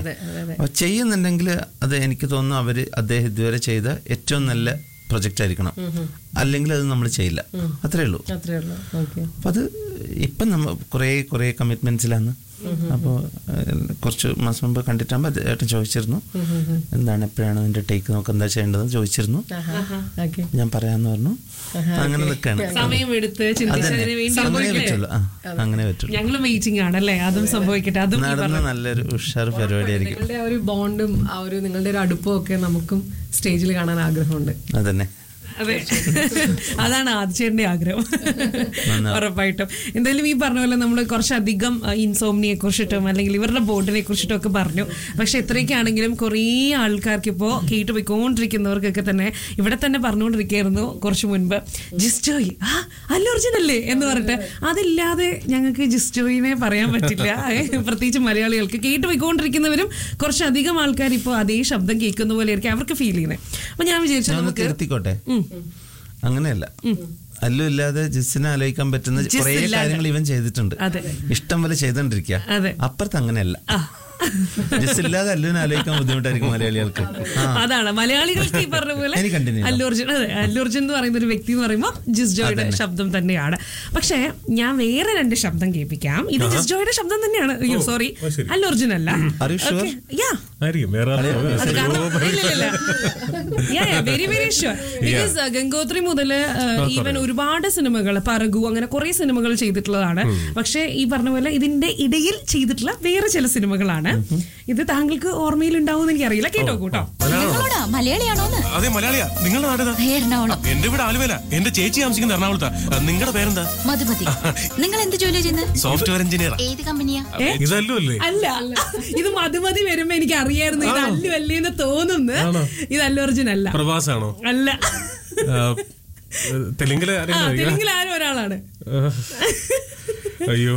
അതെ അതെ അതെ അപ്പോൾ ചെയ്യുന്നുണ്ടെങ്കിൽ അത് എനിക്ക് തോന്നുന്നു അവർ അദ്ദേഹം ഇതുവരെ ചെയ്ത ഏറ്റവും നല്ല പ്രൊജക്റ്റ് ആയിരിക്കണം അല്ലെങ്കിൽ അത് നമ്മൾ ചെയ്യില്ല അത്രേ ഉള്ളൂ അത്രേ ഉള്ളൂ ഓക്കെ അപ്പം അത് ഇപ്പം നമ്മൾ കുറേ കുറേ കമ്മിറ്റ്മെൻറ്റ്സിലാണ് അപ്പോൾ കുറച്ച് മാസം മുമ്പ് കണ്ടിട്ടാകുമ്പോൾ അത് ഏട്ടൻ ചോദിച്ചിരുന്നു എന്താണ് എപ്പോഴാണ് അതിൻ്റെ ടേക്ക് നമുക്ക് എന്താ ചെയ്യേണ്ടതെന്ന് ചോദിച്ചിരുന്നു ഓക്കെ ഞാൻ പറയാമെന്ന് പറഞ്ഞു അങ്ങനെ നിൽക്കുകയാണ് സമയമെടുത്ത് ചിന്തിച്ചതിന് വേണ്ടി അങ്ങനെ പറ്റുള്ളൂ ആ അങ്ങനെ പറ്റുള്ളൂ ഞങ്ങൾ വെയിറ്റിംഗ് ആണ് അല്ലേ അതും സംഭവിക്കട്ടെ അതും ഈ നടന്ന നല്ലൊരു ഉഷാർ പരിപാടിയായിരിക്കും നിങ്ങളുടെ ആ ഒരു ബോണ്ടും ആ ഒരു നിങ്ങളുടെ ഒരു അടുപ്പവും ഒക്കെ നമുക്കും സ്റ്റേജിൽ കാണാൻ ആഗ്രഹമുണ്ട് അതന്നെ അതെ അതാണ് ആദ്യച്ചേന്റെ ആഗ്രഹം ഉറപ്പായിട്ടും എന്തായാലും ഈ പറഞ്ഞ പോലെ നമ്മൾ കുറച്ചധികം ഇൻസോമിനിയെ കുറിച്ചിട്ടും അല്ലെങ്കിൽ ഇവരുടെ ബോർഡിനെ കുറിച്ചിട്ടും ഒക്കെ പറഞ്ഞു പക്ഷെ എത്രയൊക്കെയാണെങ്കിലും കുറേ ആൾക്കാർക്ക് ഇപ്പോൾ കേട്ട് പോയിക്കൊണ്ടിരിക്കുന്നവർക്കൊക്കെ തന്നെ ഇവിടെ തന്നെ പറഞ്ഞുകൊണ്ടിരിക്കുകയായിരുന്നു കുറച്ച് മുൻപ് ജിസ്റ്റോയ് ആ അല്ല ഒറിജിനല്ലേ എന്ന് പറഞ്ഞിട്ട് അതില്ലാതെ ഞങ്ങൾക്ക് ജിസ്റ്റോയിനെ പറയാൻ പറ്റില്ല ഏ, പ്രത്യേകിച്ച് മലയാളികൾക്ക് കേട്ട് പോയിക്കൊണ്ടിരിക്കുന്നവരും കുറച്ചധികം ആൾക്കാർ ഇപ്പോൾ അതേ ശബ്ദം കേൾക്കുന്ന പോലെ ആയിരിക്കും അവർക്ക് ഫീൽ ചെയ്യുന്നത് അപ്പൊ ഞാൻ വിചാരിച്ചു ഞാൻ ഒന്ന് നമുക്ക് തിരുത്തിക്കോട്ടെ അങ്ങനെയല്ല അല്ലു ഇല്ലാതെ ജിസ്സിനെ ആലോചിക്കാൻ പറ്റുന്ന ജിസ് കുറേ ഇല്ലാതെ. കാര്യങ്ങൾ ഇവൻ ചെയ്തിട്ടുണ്ട് അതെ. ഇഷ്ടം പോലെ ചെയ്തോണ്ടിരിക്കുക അതെ. അപ്പുറത്ത് അങ്ങനെയല്ല ജിസ് ഇല്ലാതെ അല്ലുവിനെ ആലോചിക്കാൻ ബുദ്ധിമുട്ടായിരിക്കും മലയാളികൾക്ക് ആ അതാണ് മലയാളികൾക്ക് ഈ പറഞ്ഞ പോലെ ഇനി continue ചെയ്യാം. അല്ലു അർജുൻ അതെ അല്ലു അർജുൻ എന്ന് പറയുന്ന ഒരു വ്യക്തി എന്ന് പറയുമ്പോൾ ജിസ് ജോയുടെ ശബ്ദം തന്നെയാണ് പക്ഷേ ഞാൻ വേറെ രണ്ട് ശബ്ദം കേൾപ്പിക്കാം ഇത് ജിസ് ജോയുടെ ശബ്ദം തന്നെയാണ് അയ്യോ സോറി അത് ശരി. അല്ലു അർജുൻ അല്ല Are you sure? യാ ആയിരിക്കും വേറെ ആള് അത് കാരണം very very sure because Gangotri മുതൽ ഈവൻ ഒരുപാട് സിനിമകൾ പറകു അങ്ങനെ കുറെ സിനിമകൾ ചെയ്തിട്ടുള്ളതാണ് പക്ഷേ ഈ പറഞ്ഞ പോലെ ഇതിന്റെ ഇടയിൽ ചെയ്തിട്ടുള്ള വേറെ ചില സിനിമകളാണ് ഇത് താങ്കൾക്ക് ഓർമ്മയിൽ ഉണ്ടാവും എന്ന് എനിക്കറിയില്ല കേട്ടോ കൂട്ടോ നിങ്ങളോടാ മലയാളിയാണോന്ന് അതെ മലയാളിയാ നിങ്ങളുടെ നാടേതാ എറണാകുളം എന്റെ വീട് ആലുവേല എന്റെ ചേച്ചി താമസിക്കുന്ന എറണാകുളത്താ നിങ്ങളുടെ പേരെന്താ മധുമതി നിങ്ങൾ എന്ത് ജോലിയാ ചെയ്യുന്നത് സോഫ്റ്റ്വെയർ എഞ്ചിനീയർ ഏത് കമ്പനിയാ ഇതല്ലോ അല്ലേ അല്ല ഇത് മധുമതി വരുമ്പോ എനിക്ക് അറിയായിരുന്നു ഇത് അല്ലു അല്ലേ എന്ന് തോന്നുന്നു ഇത് അല്ലു അർജുൻ അല്ല പ്രവാസാണോ അല്ല ആ, തെലുങ്കിലെ ആ, ആരെങ്കിലും അറിയാം? തെലുങ്കിൽ ആരും ഒരാളാണ് അയ്യോ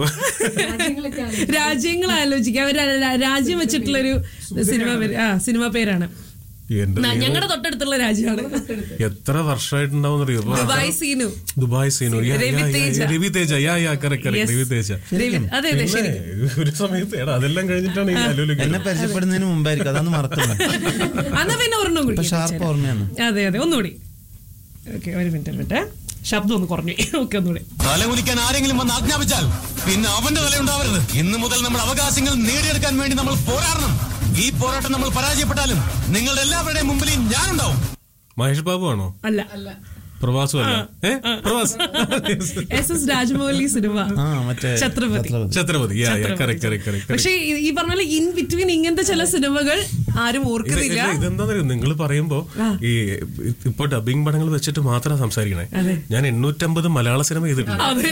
രാജ്യങ്ങൾ ആലോചിക്കാം അവർ രാജ്യം വെച്ചിട്ടുള്ളൊരു സിനിമ പേര് ആ സിനിമ പേരാണ് എന്റെ ഞങ്ങളുടെ തൊട്ടടുത്തുള്ള രാജ്യമാണ് എത്ര വർഷമായിട്ടുണ്ടാവും അറിയോ ഇപ്പൊ Dubai Seenu Dubai Seenu yeah, yeah, Ravi yeah, Teja. Ravi Teja yeah yeah correct Yes. Correct Ravi Teja Ravi- അതെ അതെ ശരി പിന്നെ ഒരു സമയത്ത് എടാ അതെല്ലാം കഴിഞ്ഞിട്ടാണ് ഈ അലുവിലേക്ക് എന്നെ പരിചയപ്പെടുന്നതിന് മുമ്പായിരിക്കും അതൊന്നും മറക്കുന്നത് എന്നാ പിന്നെ ഒരെണ്ണം കൂടി ഇപ്പൊ ഷാർപ്പ് ഓർമ്മയാണ് അതെ അതെ ഒന്നുകൂടി ഓക്കെ ഒരു മിനിറ്റ് ഒരു മിനിറ്റ് ശബ്ദം ഒന്ന് കുറഞ്ഞു ഓക്കെ ഒന്നുകൂടി തലകുലിക്കാൻ ആരെങ്കിലും വന്ന് ആജ്ഞാപിച്ചാൽ പിന്നെ അവന്റെ തലയുണ്ടാവരുത് ഇന്ന് മുതൽ നമ്മുടെ അവകാശങ്ങൾ നേടിയെടുക്കാൻ വേണ്ടി നമ്മൾ പോരാടണം ഈ പോരാട്ടം നമ്മൾ പരാജയപ്പെട്ടാലും നിങ്ങളുടെ എല്ലാവരുടെയും മുമ്പിൽ ഞാനുണ്ടാവും മഹേഷ് ബാബു ആണോ അല്ല പ്രവാസു അല്ല ഏ പ്രവാസ് എസ് എസ് രാജമൗലി സിനിമ ആ മറ്റേ Chhatrapati Chhatrapati yeah yeah correct correct correct പക്ഷേ ഈ- ഈ പറഞ്ഞ പോലെ ഇൻ ബിറ്റ്വീൻ ഇങ്ങനത്തെ ചില സിനിമകൾ ആരും ഓർക്കുന്നില്ല ഇതെന്താ നിങ്ങൾ പറയുമ്പോ ഈ ഇപ്പൊ ഡബിംഗ് പടങ്ങൾ വെച്ചിട്ട് മാത്രം സംസാരിക്കണേ ഞാൻ എണ്ണൂറ്റമ്പത് മലയാള സിനിമ ചെയ്തിട്ടുണ്ട് അതെ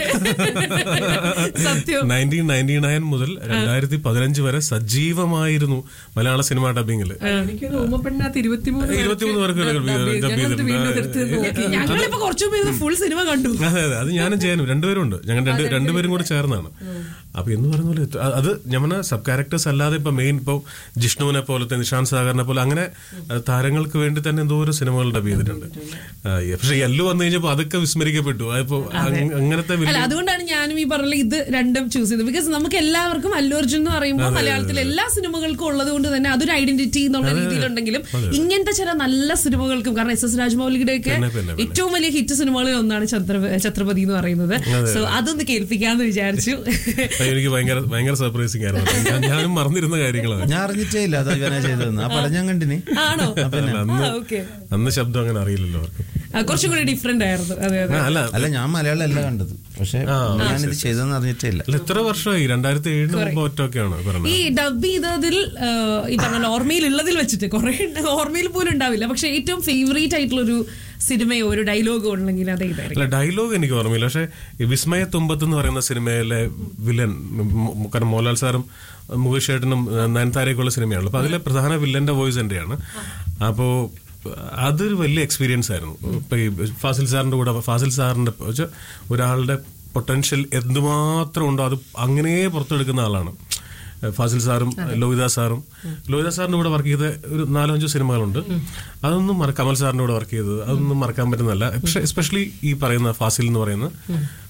സത്യം നയൻറ്റീൻ നയൻറ്റി നയൻ മുതൽ രണ്ടായിരത്തി പതിനഞ്ച് വരെ സജീവമായിരുന്നു മലയാള സിനിമ ഡബിങ്ങിൽ എനിക്ക് ഓമപ്പെണ്ണാത്ത് ഇരുപത്തിമൂന്ന് ഇരുപത്തിമൂന്ന് പേർക്ക് ഡബ് ചെയ്തിട്ടുണ്ട് ഞങ്ങളിപ്പോ കുറച്ചു മുമ്പ് ഫുൾ സിനിമ കണ്ടു അതെ അതെ അത് ഞാനും ചെയ്യാനും രണ്ടുപേരും ഉണ്ട് ഞങ്ങൾ രണ്ട് രണ്ടുപേരും കൂടെ ചേർന്നാണ് അപ്പൊ എന്ന് പറയുന്ന പോലെ എത്ര- അത് ഞാൻ പറഞ്ഞ സബ് ക്യാരക്ടേഴ്സ് അല്ലാതെ ഇപ്പൊ മെയിൻ ഇപ്പൊ ജിഷ്ണുവിനെ പോലത്തെ നിഷാന്ത് സാഗറിനെ പോലെ അങ്ങനെ അഹ് താരങ്ങൾക്ക് വേണ്ടി തന്നെ എന്തോരം സിനിമകൾ ഡബ് ചെയ്തിട്ടുണ്ട് ആ, ഈ- പക്ഷെ എല്ലു വന്നു കഴിഞ്ഞപ്പോ അതൊക്കെ വിസ്മരിക്കപ്പെട്ടു അതിപ്പോ അങ്- അങ്ങനത്തെ അല്ല വലിയ അതുകൊണ്ടാണ് ഞാനും ഈ പറഞ്ഞ ഇത് രണ്ടും ചൂസ് ചെയ്തത് ബിക്കോസ് നമുക്ക് എല്ലാവർക്കും അല്ലു അർജുൻ എന്ന് പറയുമ്പോൾ മലയാളത്തിൽ എല്ലാ സിനിമകൾക്കും ഉള്ളത് കൊണ്ട് തന്നെ അതൊരു ഐഡന്റിറ്റി എന്നുള്ള രീതിയിലുണ്ടെങ്കിലും ഇങ്ങനത്തെ ചില നല്ല സിനിമകൾക്കും കാരണം എസ് എസ് രാജമൗലിയുടെ ഒക്കെ പിന്നെ, പിന്നെ, പിന്നെ. ഏറ്റവും വലിയ ഹിറ്റ് സിനിമകളിൽ ഒന്നാണ് ഛത്ര- ഛത്രപതി എന്ന് പറയുന്നത് സോ അതൊന്ന് കേൾപ്പിക്കാന്ന് വിചാരിച്ചു അത് എനിക്ക് ഭയങ്കര ഭയങ്കര സർപ്രൈസിങ് ആയിരുന്നു ഞാൻ- ഞാനും മറന്നിരുന്ന കാര്യങ്ങളാണ് ഞാൻ അറിഞ്ഞിട്ടേ ഇല്ല അത് ഇവനാ ചെയ്തതെന്ന് ആ പടം ഞാൻ കണ്ടിനി ആണോ അല്ല, അന്ന് ആ, okay. അന്ന് ശബ്ദം അങ്ങനെ അറിയില്ലല്ലോ അവർക്ക് ആ, കുറച്ചും കൂടി ഡിഫറെന്റ് ആയിരുന്നു അതെ അതെ ആ, അല്ല അല്ല ഞാൻ മലയാളം അല്ല കണ്ടത് പക്ഷെ ഞാനിത് ചെയ്തതെന്ന് അറിഞ്ഞിട്ടേ ഇല്ല അല്ല എത്ര വർഷമായി രണ്ടായിരത്തി ഏഴിന് മുമ്പ് ഒറ്റൊക്കെയാണ് പറഞ്ഞത് ഈ ഡബ് ചെയ്തതിൽ ആ, ഈ പറഞ്ഞ ഓർമ്മയിൽ ഉള്ളതിൽ വെച്ചിട്ട് കുറെ ഓർമ്മയിൽ പോലും ഉണ്ടാവില്ല പക്ഷെ ഏറ്റവും ഫേവറേറ്റ് ആയിട്ടുള്ള ഒരു സിനിമയോ ഒരു ഡയലോഗോ ഉണ്ടെങ്കിൽ അത് ഇതായിരിക്കും അല്ല ഡയലോഗ് എനിക്ക് ഓർമ്മയില്ല പക്ഷെ ഈ വിസ്മയ തുമ്പത്ത് എന്ന് പറയുന്ന സിനിമയിലെ വില്ലൻ മ് മ് കാരണം മോഹൻലാൽ സാറും മുകേഷ് ഏട്ടനും നയൻതാരയൊക്കെയുള്ള സിനിമയാണല്ലോ അപ്പൊ അതിലെ പ്രധാന വില്ലന്റെ വോയിസ് എന്റെയാണ് അപ്പോ അതൊരു വലിയ എക്സ്പീരിയൻസ് ആയിരുന്നു ഇപ്പൊ ഈ ഫാസിൽ സാറിന്റെ കൂടെ ഫാസിൽ സാറിന്റെ വെച്ചാ ഒരാളുടെ പൊട്ടൻഷ്യൽ എന്തുമാത്രം ഉണ്ടോ അത് അങ്ങനെ പുറത്തെടുക്കുന്ന ആളാണ് ഫാസിൽ സാറും ലോഹിത സാറും ലോഹിത സാറിന്റെ കൂടെ വർക്ക് ചെയ്ത ഒരു നാലോ അഞ്ചോ സിനിമകളുണ്ട് അതൊന്നും മറ- കമൽ സാറിന്റെ കൂടെ വർക്ക് ചെയ്തത് അതൊന്നും മറക്കാൻ പറ്റുന്നതല്ല പക്ഷെ എസ്പെഷ്യലി ഈ പറയുന്ന ഫാസിൽ എന്ന് പറയുന്ന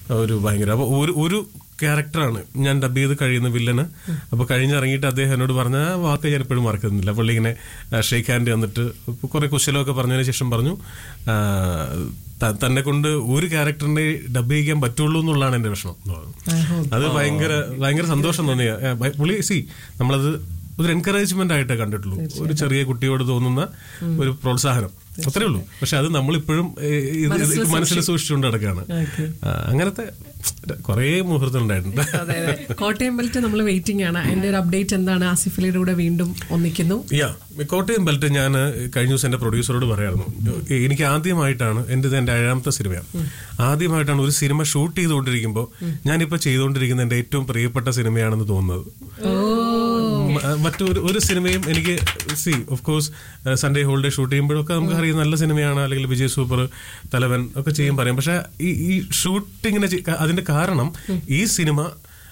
ഒരു ഭയങ്കര അപ്പൊ ഒരു ഒരു ക്യാരക്ടറാണ് ഞാൻ ഡബ് ചെയ്ത് കഴിയുന്ന വില്ലന് അപ്പൊ കഴിഞ്ഞിറങ്ങിയിട്ട് അദ്ദേഹം എന്നോട് പറഞ്ഞ ആ വാക്ക് ഞാൻ എപ്പോഴും മറക്കുന്നില്ല പുള്ളി ഇങ്ങനെ ഷേക്ക് ഹാൻഡ് വന്നിട്ട് കുറെ കുശലമൊക്കെ പറഞ്ഞതിന് ശേഷം പറഞ്ഞു ആ, ത- തന്നെ കൊണ്ട് ഒരു ക്യാരക്ടറിനെ ഡബ് ചെയ്യിക്കാൻ പറ്റുള്ളൂ എന്നുള്ളതാണ് എന്റെ വിഷമം എന്ന് പറഞ്ഞു. അത് ഭയങ്കര ഭയങ്കര സന്തോഷം തോന്നിയ ഏ, ഭയ- പുള്ളി സി നമ്മളത് ഒരു എൻകറേജ്മെന്റ് ആയിട്ടേ കണ്ടിട്ടുള്ളൂ ഒരു ചെറിയ കുട്ടിയോട് തോന്നുന്ന ഒരു പ്രോത്സാഹനം അത്രേ ഉള്ളൂ പക്ഷെ അത് നമ്മളിപ്പോഴും ഏ, ഇത് ഇത് മനസ്സിൽ സൂക്ഷിച്ചുകൊണ്ട് നടക്കുകയാണ് ആ, അങ്ങനത്തെ കുറേ മുഹൂർത്തം ഉണ്ടായിട്ടുണ്ട് അതെ അതെ കോട്ടയം ബെൽറ്റ് നമ്മൾ വെയിറ്റിംഗ് ആണ് അതിന്റെ ഒരു അപ്ഡേറ്റ് എന്താണ് ആസിഫലിയുടെ കൂടെ വീണ്ടും ഒന്നിക്കുന്നു യാ കോട്ടയം ബെൽറ്റ് ഞാൻ കഴിഞ്ഞ ദിവസം എന്റെ പ്രൊഡ്യൂസറോട് പറയായിരുന്നു എനിക്ക് ആദ്യമായിട്ടാണ് എൻ്റെ ഇത് എൻ്റെ ഏഴാമത്തെ സിനിമയാണ് ആദ്യമായിട്ടാണ് ഒരു സിനിമ ഷൂട്ട് ചെയ്തുകൊണ്ടിരിക്കുമ്പോൾ ഞാനിപ്പോൾ ചെയ്തുകൊണ്ടിരിക്കുന്ന എൻ്റെ ഏറ്റവും പ്രിയപ്പെട്ട സിനിമയാണെന്ന് തോന്നുന്നത് മ- മറ്റൊരു ഒരു സിനിമയും എനിക്ക് സി of course Sunday holiday shoot ചെയ്യുമ്പോഴൊക്കെ നമുക്ക് അറിയാം നല്ല സിനിമയാണ് അല്ലെങ്കിൽ വിജയ് സൂപ്പർ തലവൻ ഒക്കെ ചെയ്യും പറയും പക്ഷെ ഈ ഈ ഷൂട്ടിങ്ങിന് അതിന്റെ കാരണം ഈ സിനിമ